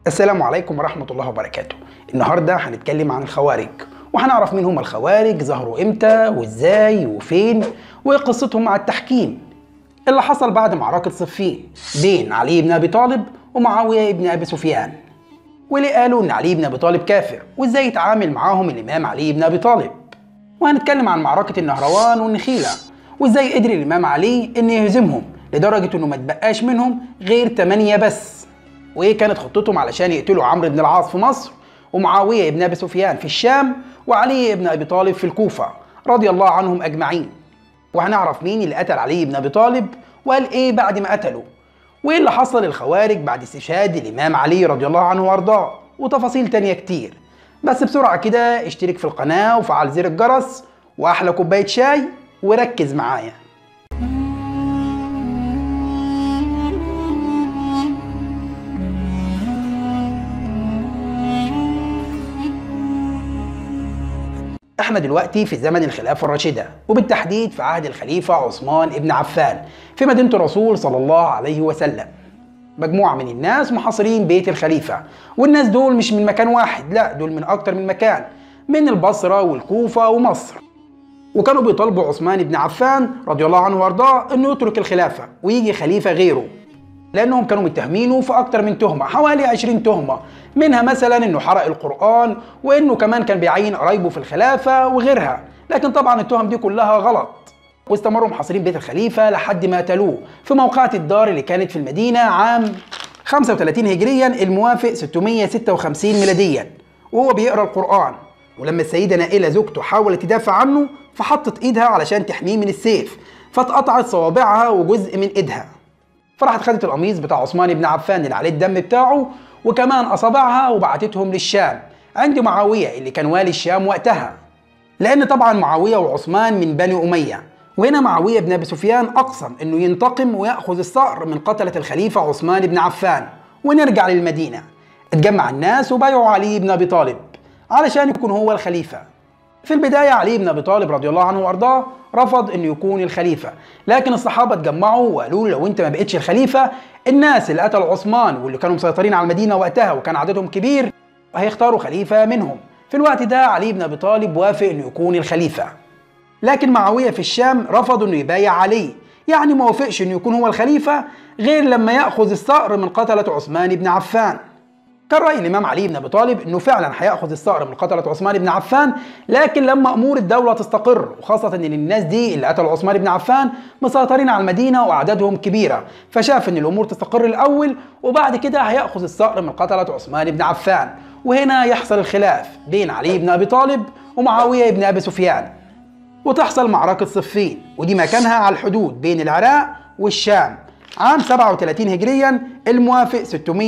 السلام عليكم ورحمة الله وبركاته النهاردة هنتكلم عن الخوارج وهنعرف مين هم الخوارج ظهروا امتى وازاي وفين وايه قصتهم مع التحكيم اللي حصل بعد معركة صفين بين علي بن ابي طالب ومعاوية بن ابي سفيان وليه قالوا ان علي بن ابي طالب كافر وازاي يتعامل معاهم الامام علي بن ابي طالب وهنتكلم عن معركة النهروان والنخيلة وازاي قدر الامام علي ان يهزمهم لدرجة انه ما تبقاش منهم غير 8 بس وايه كانت خطتهم علشان يقتلوا عمرو بن العاص في مصر ومعاويه بن ابي سفيان في الشام وعلي بن ابي طالب في الكوفه رضي الله عنهم اجمعين وهنعرف مين اللي قتل علي بن ابي طالب وقال ايه بعد ما قتله وايه اللي حصل للخوارج بعد استشهاد الامام علي رضي الله عنه وارضاه وتفاصيل تانية كتير بس بسرعه كده اشترك في القناه وفعل زر الجرس واحلى كوبايه شاي وركز معايا احنا دلوقتي في زمن الخلافة الراشدة وبالتحديد في عهد الخليفة عثمان ابن عفان في مدينة الرسول صلى الله عليه وسلم مجموعة من الناس محاصرين بيت الخليفة والناس دول مش من مكان واحد لا دول من أكتر من مكان من البصرة والكوفة ومصر وكانوا بيطالبوا عثمان بن عفان رضي الله عنه وارضاه انه يترك الخلافة ويجي خليفة غيره لانهم كانوا متهمينه في اكتر من تهمه حوالي 20 تهمه منها مثلا انه حرق القران وانه كمان كان بيعين قرايبه في الخلافه وغيرها لكن طبعا التهم دي كلها غلط واستمروا محاصرين بيت الخليفه لحد ما قتلوه في موقعة الدار اللي كانت في المدينه عام 35 هجريا الموافق 656 ميلاديا وهو بيقرا القران ولما السيده نائله زوجته حاولت تدافع عنه فحطت ايدها علشان تحميه من السيف فاتقطعت صوابعها وجزء من ايدها فراحت خدت القميص بتاع عثمان بن عفان اللي عليه الدم بتاعه وكمان اصابعها وبعتتهم للشام عند معاويه اللي كان والي الشام وقتها لان طبعا معاويه وعثمان من بني اميه وهنا معاويه بن ابي سفيان اقسم انه ينتقم وياخذ الثأر من قتله الخليفه عثمان بن عفان ونرجع للمدينه اتجمع الناس وبايعوا علي بن ابي طالب علشان يكون هو الخليفه في البداية علي بن أبي طالب رضي الله عنه وأرضاه رفض إنه يكون الخليفة، لكن الصحابة اتجمعوا وقالوا له لو أنت ما بقتش الخليفة الناس اللي قتلوا عثمان واللي كانوا مسيطرين على المدينة وقتها وكان عددهم كبير هيختاروا خليفة منهم. في الوقت ده علي بن أبي طالب وافق إنه يكون الخليفة. لكن معاوية في الشام رفض إنه يبايع علي، يعني ما وافقش إنه يكون هو الخليفة غير لما يأخذ الثأر من قتلة عثمان بن عفان. كان رأي الإمام علي بن أبي طالب إنه فعلا هياخذ الثأر من قتلة عثمان بن عفان لكن لما أمور الدولة تستقر وخاصة إن الناس دي اللي قتلوا عثمان بن عفان مسيطرين على المدينة وأعدادهم كبيرة فشاف إن الأمور تستقر الأول وبعد كده هياخذ الثأر من قتلة عثمان بن عفان وهنا يحصل الخلاف بين علي بن أبي طالب ومعاوية بن أبي سفيان وتحصل معركة صفين ودي مكانها على الحدود بين العراق والشام عام 37 هجريا الموافق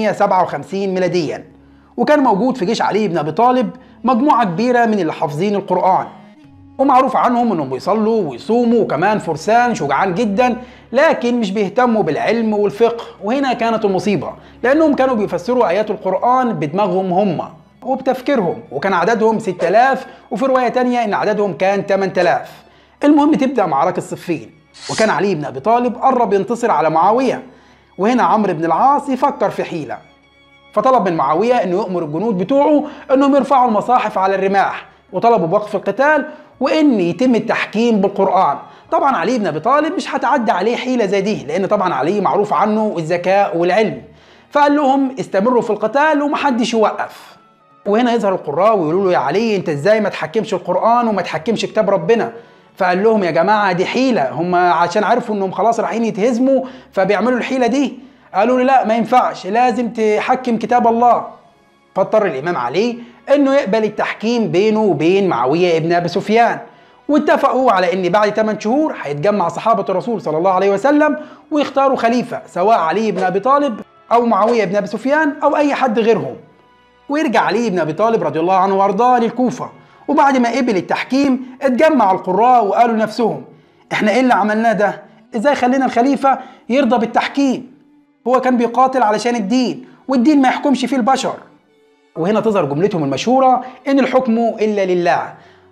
657 ميلاديا وكان موجود في جيش علي بن ابي طالب مجموعه كبيره من اللي حافظين القران ومعروف عنهم انهم بيصلوا ويصوموا وكمان فرسان شجعان جدا لكن مش بيهتموا بالعلم والفقه وهنا كانت المصيبه لانهم كانوا بيفسروا ايات القران بدماغهم هم وبتفكيرهم وكان عددهم 6000 وفي روايه تانية ان عددهم كان 8000 المهم تبدا معركه صفين وكان علي بن ابي طالب قرب ينتصر على معاويه وهنا عمرو بن العاص يفكر في حيله فطلب من معاويه انه يامر الجنود بتوعه انهم يرفعوا المصاحف على الرماح وطلبوا بوقف القتال وان يتم التحكيم بالقران طبعا علي بن ابي طالب مش هتعدى عليه حيله زي دي لان طبعا علي معروف عنه الذكاء والعلم فقال لهم استمروا في القتال ومحدش يوقف وهنا يظهر القراء ويقولوا له يا علي انت ازاي ما تحكمش القران وما تحكمش كتاب ربنا فقال لهم يا جماعه دي حيله هم عشان عرفوا انهم خلاص رايحين يتهزموا فبيعملوا الحيله دي قالوا له لا ما ينفعش لازم تحكم كتاب الله فاضطر الامام علي انه يقبل التحكيم بينه وبين معاويه ابن ابي سفيان واتفقوا على ان بعد 8 شهور هيتجمع صحابه الرسول صلى الله عليه وسلم ويختاروا خليفه سواء علي بن ابي طالب او معاويه بن ابي سفيان او اي حد غيرهم ويرجع علي بن ابي طالب رضي الله عنه وارضاه للكوفه وبعد ما قبل التحكيم اتجمع القراء وقالوا لنفسهم احنا ايه اللي عملناه ده ازاي خلينا الخليفه يرضى بالتحكيم هو كان بيقاتل علشان الدين والدين ما يحكمش فيه البشر وهنا تظهر جملتهم المشهورة إن الحكم إلا لله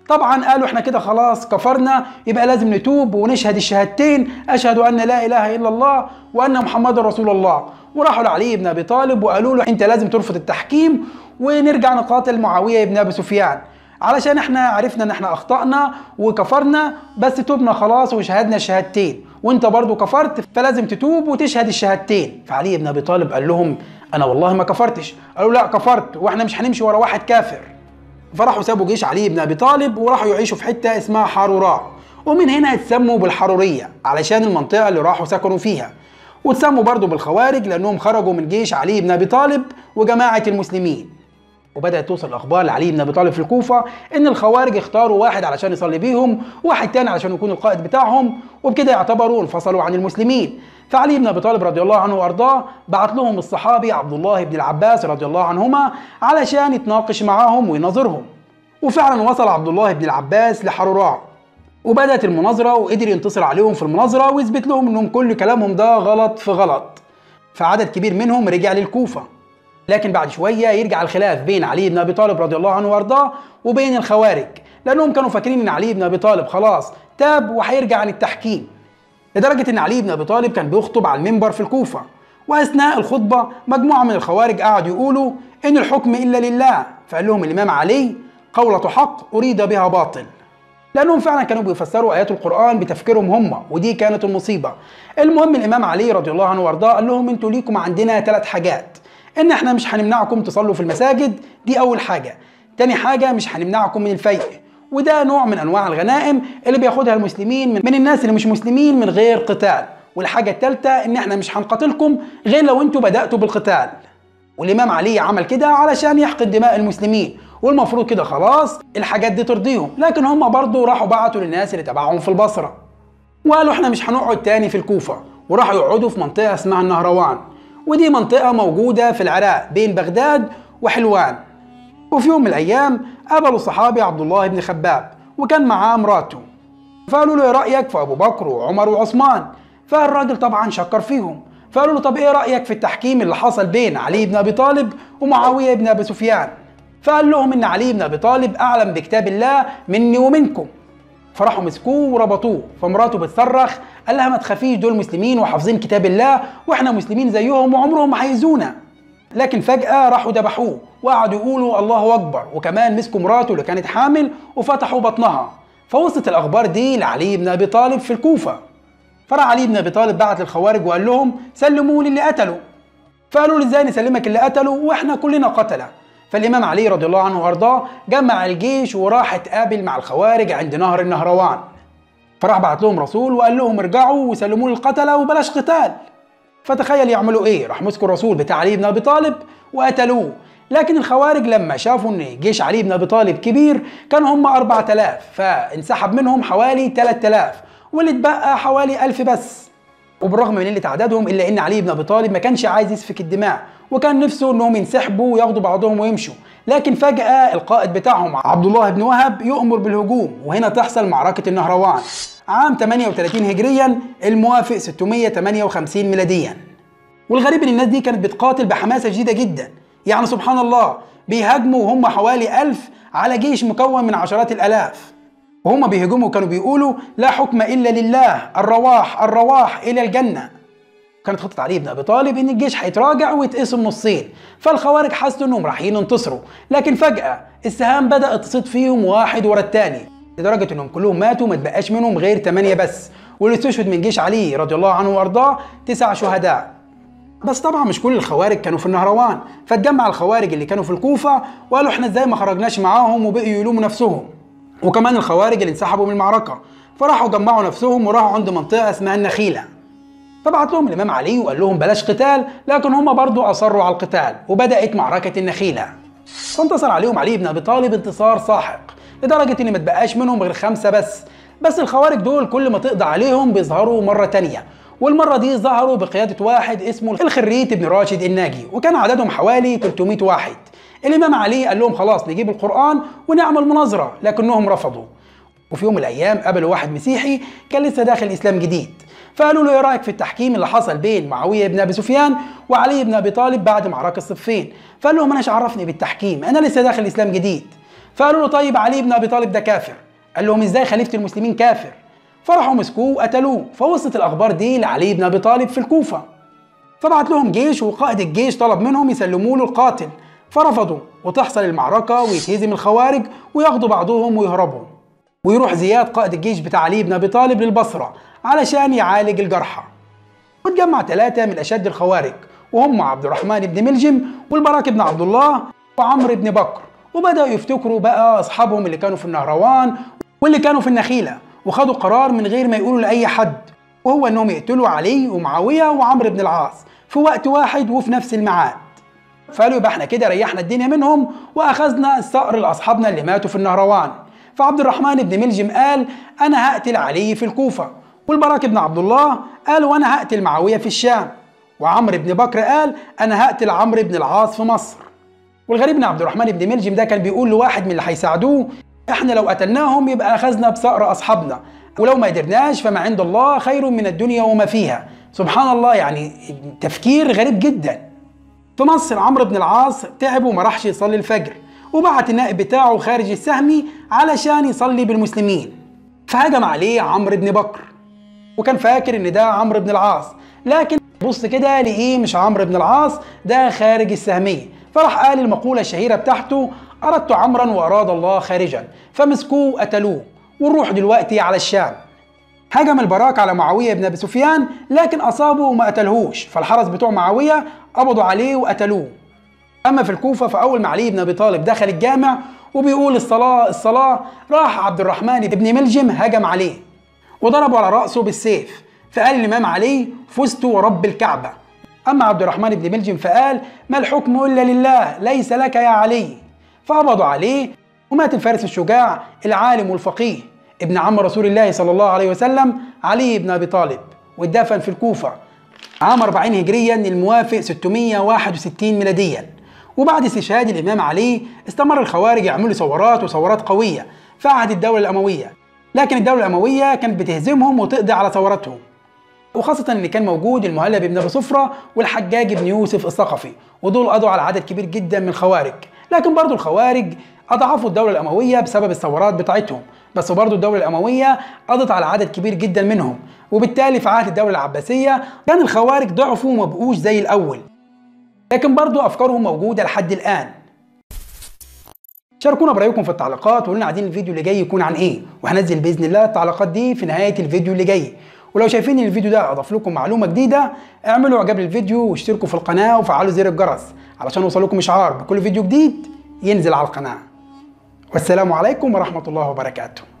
طبعا قالوا احنا كده خلاص كفرنا يبقى لازم نتوب ونشهد الشهادتين اشهد ان لا اله الا الله وان محمد رسول الله وراحوا لعلي بن ابي طالب وقالوا له انت لازم ترفض التحكيم ونرجع نقاتل معاويه بن ابي سفيان علشان احنا عرفنا ان احنا اخطأنا وكفرنا بس تبنا خلاص وشهدنا الشهادتين وانت برضو كفرت فلازم تتوب وتشهد الشهادتين فعلي بن ابي طالب قال لهم انا والله ما كفرتش قالوا لا كفرت واحنا مش هنمشي ورا واحد كافر فراحوا سابوا جيش علي بن ابي طالب وراحوا يعيشوا في حته اسمها حاروراء ومن هنا اتسموا بالحروريه علشان المنطقه اللي راحوا سكنوا فيها وتسموا برضو بالخوارج لانهم خرجوا من جيش علي بن ابي طالب وجماعه المسلمين وبدات توصل الاخبار لعلي بن ابي طالب في الكوفه ان الخوارج اختاروا واحد علشان يصلي بيهم وواحد تاني علشان يكون القائد بتاعهم وبكده يعتبروا انفصلوا عن المسلمين فعلي بن ابي طالب رضي الله عنه وارضاه بعت لهم الصحابي عبد الله بن العباس رضي الله عنهما علشان يتناقش معاهم ويناظرهم وفعلا وصل عبد الله بن العباس لحروراء وبدات المناظره وقدر ينتصر عليهم في المناظره ويثبت لهم انهم كل كلامهم ده غلط في غلط فعدد كبير منهم رجع للكوفه لكن بعد شويه يرجع الخلاف بين علي بن ابي طالب رضي الله عنه وارضاه وبين الخوارج لانهم كانوا فاكرين ان علي بن ابي طالب خلاص تاب وهيرجع عن التحكيم لدرجه ان علي بن ابي طالب كان بيخطب على المنبر في الكوفه واثناء الخطبه مجموعه من الخوارج قعدوا يقولوا ان الحكم الا لله فقال لهم الامام علي قولة حق اريد بها باطل لانهم فعلا كانوا بيفسروا ايات القران بتفكيرهم هم ودي كانت المصيبه المهم الامام علي رضي الله عنه وارضاه قال لهم انتوا ليكم عندنا ثلاث حاجات ان احنا مش هنمنعكم تصلوا في المساجد دي اول حاجه تاني حاجه مش هنمنعكم من الفيء وده نوع من انواع الغنائم اللي بياخدها المسلمين من الناس اللي مش مسلمين من غير قتال والحاجه الثالثه ان احنا مش هنقاتلكم غير لو انتوا بداتوا بالقتال والامام علي عمل كده علشان يحقن دماء المسلمين والمفروض كده خلاص الحاجات دي ترضيهم لكن هم برضه راحوا بعتوا للناس اللي تبعهم في البصره وقالوا احنا مش هنقعد تاني في الكوفه وراحوا يقعدوا في منطقه اسمها النهروان ودي منطقة موجودة في العراق بين بغداد وحلوان وفي يوم من الأيام قابلوا الصحابي عبد الله بن خباب وكان معاه مراته فقالوا له ايه رأيك في أبو بكر وعمر وعثمان فالراجل طبعا شكر فيهم فقالوا له طب ايه رأيك في التحكيم اللي حصل بين علي بن أبي طالب ومعاوية بن أبي سفيان فقال لهم ان علي بن أبي طالب أعلم بكتاب الله مني ومنكم فراحوا مسكوه وربطوه فمراته بتصرخ قال لها ما تخافيش دول مسلمين وحافظين كتاب الله واحنا مسلمين زيهم وعمرهم ما هيزونا لكن فجأة راحوا ذبحوه وقعدوا يقولوا الله أكبر وكمان مسكوا مراته اللي كانت حامل وفتحوا بطنها فوصلت الأخبار دي لعلي بن أبي طالب في الكوفة فراح علي بن أبي طالب بعت للخوارج وقال لهم سلموا لي اللي قتلوا فقالوا له ازاي نسلمك اللي قتلوا واحنا كلنا قتله فالامام علي رضي الله عنه وارضاه جمع الجيش وراح اتقابل مع الخوارج عند نهر النهروان فراح بعت لهم رسول وقال لهم ارجعوا وسلموا القتلة وبلاش قتال فتخيل يعملوا ايه راح مسكوا الرسول بتاع علي بن ابي طالب وقتلوه لكن الخوارج لما شافوا ان جيش علي بن ابي طالب كبير كانوا هم 4000 فانسحب منهم حوالي 3000 واللي اتبقى حوالي 1000 بس وبالرغم من قله عددهم الا ان علي بن ابي طالب ما كانش عايز يسفك الدماء وكان نفسه انهم ينسحبوا وياخدوا بعضهم ويمشوا لكن فجأة القائد بتاعهم عبد الله بن وهب يؤمر بالهجوم وهنا تحصل معركة النهروان عام 38 هجريا الموافق 658 ميلاديا والغريب ان الناس دي كانت بتقاتل بحماسة شديدة جدا يعني سبحان الله بيهاجموا وهم حوالي ألف على جيش مكون من عشرات الآلاف وهم بيهجموا كانوا بيقولوا لا حكم إلا لله الرواح الرواح إلى الجنة كانت خطة علي بن ابي طالب ان الجيش هيتراجع ويتقسم نصين فالخوارج حسوا انهم رايحين ينتصروا لكن فجأة السهام بدأت تصيد فيهم واحد ورا الثاني لدرجة انهم كلهم ماتوا ما تبقاش منهم غير ثمانية بس واللي استشهد من جيش علي رضي الله عنه وارضاه تسع شهداء بس طبعا مش كل الخوارج كانوا في النهروان فتجمع الخوارج اللي كانوا في الكوفة وقالوا احنا ازاي ما خرجناش معاهم وبقوا يلوموا نفسهم وكمان الخوارج اللي انسحبوا من المعركة فراحوا جمعوا نفسهم وراحوا عند منطقة اسمها النخيلة فبعت لهم الامام علي وقال لهم بلاش قتال لكن هم برضو اصروا على القتال وبدات معركه النخيله فانتصر عليهم علي بن ابي طالب انتصار ساحق لدرجه ان ما تبقاش منهم غير خمسه بس بس الخوارج دول كل ما تقضى عليهم بيظهروا مره تانية والمره دي ظهروا بقياده واحد اسمه الخريت بن راشد الناجي وكان عددهم حوالي 300 واحد الامام علي قال لهم خلاص نجيب القران ونعمل مناظره لكنهم رفضوا وفي يوم من الايام قابلوا واحد مسيحي كان لسه داخل الاسلام جديد فقالوا له ايه رايك في التحكيم اللي حصل بين معاويه بن ابي سفيان وعلي بن ابي طالب بعد معركه صفين فقال لهم انا عرفني بالتحكيم انا لسه داخل الاسلام جديد فقالوا له طيب علي بن ابي طالب ده كافر قال لهم ازاي خليفه المسلمين كافر فراحوا مسكوه وقتلوه فوصلت الاخبار دي لعلي بن ابي طالب في الكوفه فبعت لهم جيش وقائد الجيش طلب منهم يسلموا له القاتل فرفضوا وتحصل المعركة ويتهزم الخوارج وياخدوا بعضهم ويهربوا ويروح زياد قائد الجيش بتاع علي بن أبي طالب للبصرة علشان يعالج الجرحى وتجمع ثلاثة من أشد الخوارج وهم عبد الرحمن بن ملجم والبراك بن عبد الله وعمرو بن بكر وبدأوا يفتكروا بقى أصحابهم اللي كانوا في النهروان واللي كانوا في النخيلة وخدوا قرار من غير ما يقولوا لأي حد وهو إنهم يقتلوا علي ومعاوية وعمرو بن العاص في وقت واحد وفي نفس الميعاد فقالوا يبقى احنا كده ريحنا الدنيا منهم واخذنا الثأر لاصحابنا اللي ماتوا في النهروان فعبد الرحمن بن ملجم قال انا هقتل علي في الكوفه والبراك بن عبد الله قال وانا هقتل معاويه في الشام وعمرو بن بكر قال انا هقتل عمرو بن العاص في مصر والغريب ان عبد الرحمن بن ملجم ده كان بيقول لواحد من اللي هيساعدوه احنا لو قتلناهم يبقى اخذنا بثأر اصحابنا ولو ما قدرناش فما عند الله خير من الدنيا وما فيها سبحان الله يعني تفكير غريب جدا في مصر عمرو بن العاص تعب وما راحش يصلي الفجر وبعت النائب بتاعه خارج السهمي علشان يصلي بالمسلمين فهجم عليه عمرو بن بكر وكان فاكر ان ده عمرو بن العاص لكن بص كده لقيه مش عمرو بن العاص ده خارج السهمية فراح قال المقولة الشهيرة بتاعته أردت عمرا وأراد الله خارجا فمسكوه وقتلوه ونروح دلوقتي على الشام هجم البراك على معاوية بن أبي سفيان لكن أصابه وما قتلهوش فالحرس بتوع معاوية قبضوا عليه وقتلوه أما في الكوفة فأول ما علي بن أبي طالب دخل الجامع وبيقول الصلاة الصلاة راح عبد الرحمن بن ملجم هجم عليه وضربه على رأسه بالسيف فقال الإمام علي فزت ورب الكعبة أما عبد الرحمن بن ملجم فقال ما الحكم إلا لله ليس لك يا علي فقبضوا عليه ومات الفارس الشجاع العالم والفقيه ابن عم رسول الله صلى الله عليه وسلم علي بن ابي طالب واتدفن في الكوفه عام 40 هجريا الموافق 661 ميلاديا وبعد استشهاد الامام علي استمر الخوارج يعملوا ثورات وثورات قويه في عهد الدوله الامويه لكن الدوله الامويه كانت بتهزمهم وتقضي على ثوراتهم وخاصة ان كان موجود المهلب بن ابي صفرة والحجاج بن يوسف الثقفي ودول قضوا على عدد كبير جدا من الخوارج لكن برضو الخوارج اضعفوا الدولة الاموية بسبب الثورات بتاعتهم بس برضو الدولة الاموية قضت على عدد كبير جدا منهم وبالتالي في عهد الدولة العباسية كان الخوارج ضعفوا وما بقوش زي الاول لكن برضو افكارهم موجودة لحد الان شاركونا برايكم في التعليقات وقولوا لنا عايزين الفيديو اللي جاي يكون عن ايه وهنزل باذن الله التعليقات دي في نهايه الفيديو اللي جاي ولو شايفين ان الفيديو ده اضاف لكم معلومه جديده اعملوا اعجاب للفيديو واشتركوا في القناه وفعلوا زر الجرس علشان يوصلكم اشعار بكل فيديو جديد ينزل على القناه والسلام عليكم ورحمه الله وبركاته